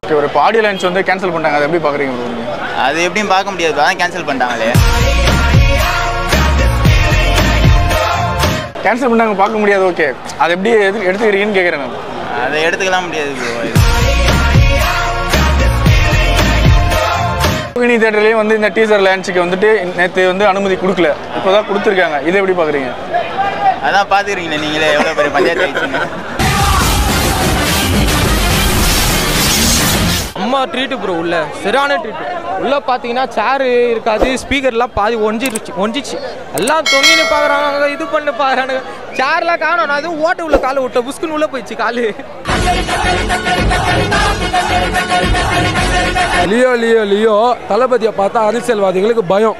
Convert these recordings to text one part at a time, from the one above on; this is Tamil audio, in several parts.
ஓகே ஒரு ஆடியோ லான்ச் வந்து கேன்சல் பண்ணிட்டாங்க அதை எப்படி பார்க்குறீங்க ப்ரோ நீங்கள் அது எப்படியும் பார்க்க முடியாது அதான் கேன்சல் பண்ணிட்டாங்களே கேன்சல் பண்ணாங்க பார்க்க முடியாது ஓகே அதை எப்படி எது எடுத்துக்கிறீங்கன்னு கேட்குறேன் நான் அதை எடுத்துக்கலாம் முடியாது ப்ரோ ரோகிணி தேட்டர்லேயே வந்து இந்த டீசர் லான்ச்சுக்கு வந்துட்டு நேற்று வந்து அனுமதி கொடுக்கல இப்போ தான் கொடுத்துருக்காங்க இதை எப்படி பார்க்குறீங்க அதான் பார்த்துக்கிறீங்களே நீங்களே எவ்வளோ பெரிய பஞ்சாயத்து ஆயிடுச்சுன்னு அம்மா ட்ரீட்டு ப்ரோ உள்ள சரியான ட்ரீட்டு உள்ள பார்த்தீங்கன்னா சேரு இருக்காது ஸ்பீக்கர்லாம் பாதி ஒஞ்சிருச்சு ஒஞ்சிச்சு எல்லாம் தொங்கின்னு பார்க்குறாங்க இது பண்ணு பார்க்குறானுங்க சேர்லாம் காணும் நான் அதுவும் ஓட்ட உள்ள காலை விட்ட புஸ்குன்னு உள்ள போயிடுச்சு காலு லியோ லியோ லியோ தளபதியை பார்த்தா அரசியல்வாதிகளுக்கு பயம்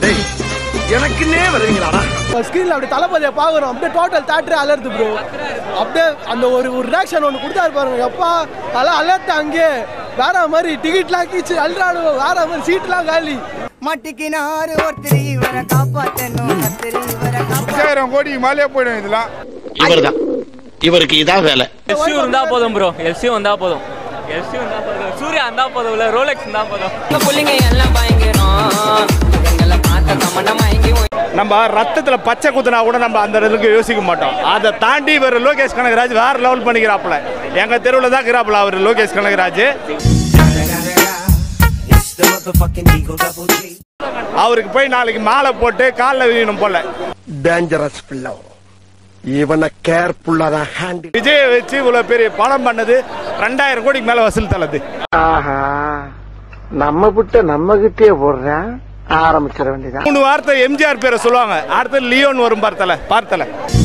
ஸ்க்ரீனில் அப்படி தளபதியை பார்க்குறோம் அப்படியே டோட்டல் தேட்டரே அலர்து ப்ரோ அப்படியே அந்த ஒரு ஒரு ரியாக்ஷன் ஒன்று கொடுத்தாரு பாருங்க எப்பா அதெல்லாம் அலர்ட் அங்கே வேற மாதிரி டிக்கெட்லாம் கீச்சு அல்றாடுவோம் வேற மாதிரி சீட்லாம் காலி மாட்டிக்கினாரு ஒருத்தர் இவரை காப்பாத்தணும் கத்திரி இவரை காப்பாத்த ஆயிரம் கோடிக்கு மேலேயே போயிடும் இதெல்லாம் இவர்தான் இவருக்கு இதான் வேலை எல்சி இருந்தா போதும் ப்ரோ எல்சி வந்தா போதும் எல்சி வந்தா போதும் சூர்யா இருந்தா போதும் இல்ல ரோலெக்ஸ் இருந்தா போதும் புள்ளிங்க எல்லாம் பயங்கரம் எங்களை பார்த்த கமண்ட மயங்கி நம்ம ரத்தத்துல பச்சை குத்துனா கூட நம்ம அந்த அளவுக்கு யோசிக்க மாட்டோம் அதை தாண்டி இவர் லோகேஷ் கனகராஜ் வேற லெவல் பண்ணிக்கிறாப்புல எங்க தெருவில் தான் இருக்கிறாப்புல அவர் லோகேஷ் கனகராஜ் அவருக்கு போய் நாளைக்கு மாலை போட்டு காலில் விழணும் போல டேஞ்சரஸ் பிள்ளை இவனை கேர்ஃபுல்லா தான் ஹேண்டில் விஜயை வச்சு இவ்வளவு பெரிய படம் பண்ணது ரெண்டாயிரம் கோடிக்கு மேல வசூல் தலது ஆஹா நம்ம விட்ட நம்ம கிட்டே போடுறேன் ஆரம்பிச்சிட வேண்டியதான் மூணு வார்த்தை எம்ஜிஆர் பேரை சொல்லுவாங்க அடுத்து லியோன் வரும் பார்த்தல பார்த்தல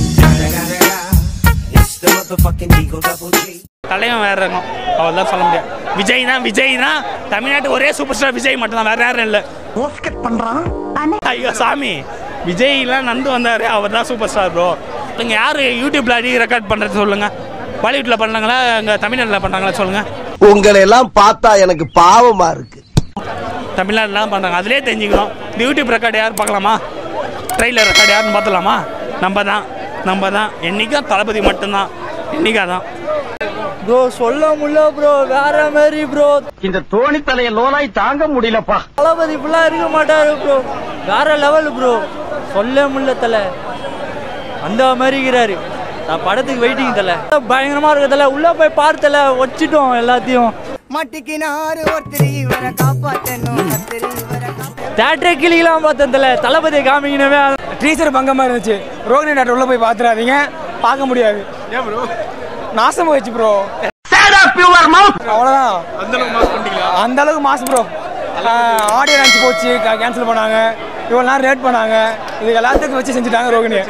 தலைவன் வேற இருக்கும் அவள் தான் சொல்ல முடியாது விஜய் தான் விஜய் தான் தமிழ்நாட்டு ஒரே சூப்பர் ஸ்டார் விஜய் மட்டும் தான் வேற யாரும் இல்லை ஐயோ சாமி விஜய்லாம் நந்து வந்தாரு அவர் தான் சூப்பர் ஸ்டார் ப்ரோ இங்கே யார் யூடியூப்ல அடி ரெக்கார்ட் பண்ணுறது சொல்லுங்க பாலிவுட்டில் பண்ணாங்களா இங்கே தமிழ்நாட்டில் பண்ணுறாங்களா சொல்லுங்க உங்களை எல்லாம் பார்த்தா எனக்கு பாவமா இருக்கு தமிழ்நாட்டில் பண்ணுறாங்க அதிலே தெரிஞ்சுக்கிறோம் இந்த யூடியூப் ரெக்கார்டு யார் பார்க்கலாமா ட்ரெயிலர் ரெக்கார்டு யாருன்னு பார்த்தலாமா நம்ம தான் நம்ம தான் என்றைக்கும் தளபதி மட்டும்தான் என்றைக்கா தான் ப்ரோ சொல்ல முடியல ப்ரோ வேற மாதிரி ப்ரோ இந்த தோணி தலைய லோனாய் தாங்க முடியலப்பா தளபதி ஃபுல்லாக இருக்க மாட்டாரு ப்ரோ வேற லெவல் ப்ரோ சொல்ல முடியல தலை அந்த மாதிரி இருக்கிறாரு நான் படத்துக்கு வெயிட்டிங் தலை பயங்கரமா இருக்கு தலை உள்ள போய் பார்த்தல வச்சிட்டோம் எல்லாத்தையும் மாட்டிக்கினாரு ஒருத்தர் இவரை காப்பாத்தணும் கத்திரி இவரை காப்பாத்த தேட்டரே கிளிக்கலாம் பார்த்தேன் தலை தளபதியை காமிக்கணுமே டீச்சர் பங்கமா இருந்துச்சு ரோகிணி டாக்டர் உள்ள போய் பாத்துறாதீங்க பார்க்க முடியாது ஏன் ப்ரோ நாசமா வச்சு ப்ரோ அவ்வளோதான் அந்த அளவுக்கு மாசு ப்ரோ ஆடியோ லான்ச் போச்சு கேன்சல் பண்ணாங்க இவ்வளோ நேரம் ரேட் பண்ணாங்க இது எல்லாத்துக்கும் வச்சு செஞ்சுட்டாங்க ரோகிணியை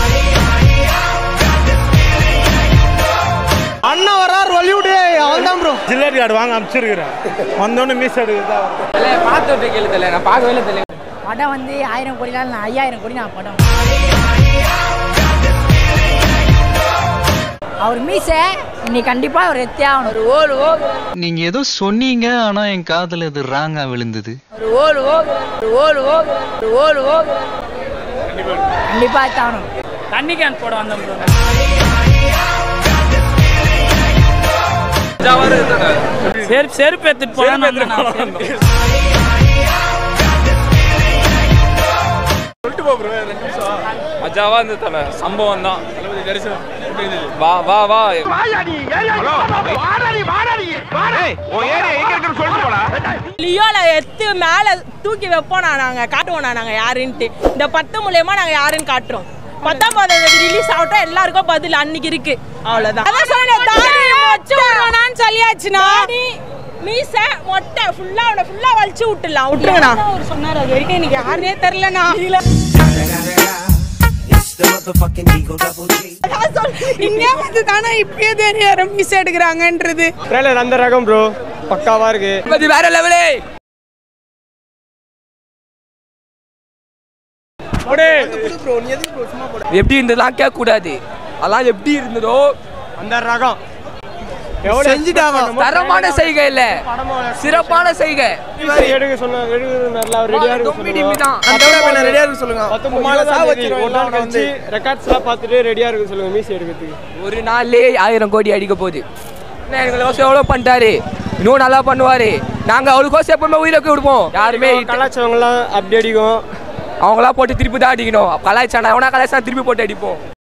அண்ணா வரார் வலிவுடு அவன் தான் ப்ரோ ஜில்லேட் கார்டு வாங்க அனுப்பிச்சிருக்கிறேன் வந்தோடனே மீஸ் எடுக்குதா பார்த்து கேள்வி தெரியல நான் பார்க்கவே இல்லை தெரியல படம் வந்து ஆயிரம் கோடினால நான் ஐயாயிரம் கோடி நான் படம் அவர் மீச இன்னைக்கு கண்டிப்பா அவர் எத்தே ஆகணும் ஒரு ஓல் ஓ நீங்க ஏதோ சொன்னீங்க ஆனா என் காதுல இது ராங்கா விழுந்தது ஒரு ஓல் ஓ ஒரு ஓல் ஓ ஒரு ஓல் ஓ கண்டிப்பா எத்தே ஆகணும் தண்ணி கேன் போட வந்தோம் bro. செருப்பு செருப்பு எடுத்துட்டு போலாம் மஜாவா இருந்து தலை சம்பவம் தான் வா வா வா லியோல எத்து மேல தூக்கி வைப்போம் நாங்க காட்டுவோம் நாங்க யாருன்ட்டு இந்த பத்து மூலியமா நாங்க யாருன்னு காட்டுறோம் பத்தொன்பதாம் தேதி ரிலீஸ் ஆகட்டும் எல்லாருக்கும் பதில் அன்னைக்கு இருக்கு அவ்வளவுதான் அதான் சொன்னேன் தாடி மொச்சை விடுவேனான்னு சொல்லியாச்சுனா மீச மொட்டை ஃபுல்லா அவனை ஃபுல்லா வலிச்சு விட்டுலாம் விட்டுங்கண்ணா அவர் சொன்னார் அது வரைக்கும் எனக்கு யாருனே தெரிலண்ணா இங்கே வந்து தானே இப்பயே தெரியும் மீச எடுக்கிறாங்கன்றது ட்ரெயிலர் அந்த ரகம் ப்ரோ பக்காவா இருக்கு வேற லெவலே எப்படி இருந்ததுலாம் கேட்க கூடாது அதெல்லாம் எப்படி இருந்ததோ அந்த ரகம் செஞ்சுட்டாங்க தரமான செய்கை இல்ல சிறப்பான செய்கை எடுக்க சொன்ன எடுக்க நல்லா ரெடியா தொம்பி டிம்பி இருக்கு தான். அந்த ரெடியா இருக்கு சொல்லுங்க ஒரு நாள் கழிச்சு ரெக்கார்ட்ஸ் எல்லாம் பார்த்துட்டு ரெடியா இருக்கு சொல்லுங்க மீசி எடுக்கிறதுக்கு ஒரு நாள்லயே ஆயிரம் கோடி அடிக்க போகுது என்ன எங்களை வருஷம் எவ்வளோ பண்ணிட்டாரு இன்னும் நல்லா பண்ணுவார் நாங்கள் அவருக்கோசம் எப்பவுமே உயிரை கொடுப்போம் யாருமே கலாச்சாரங்கள்லாம் அப்படி அடிக்கும் அவங்களாம் போட்டு திருப்பி தான் அடிக்கணும் கலாய்ச்சானா எவனா கலாய்ச்சா திருப்பி போட்டு அடிப்போம்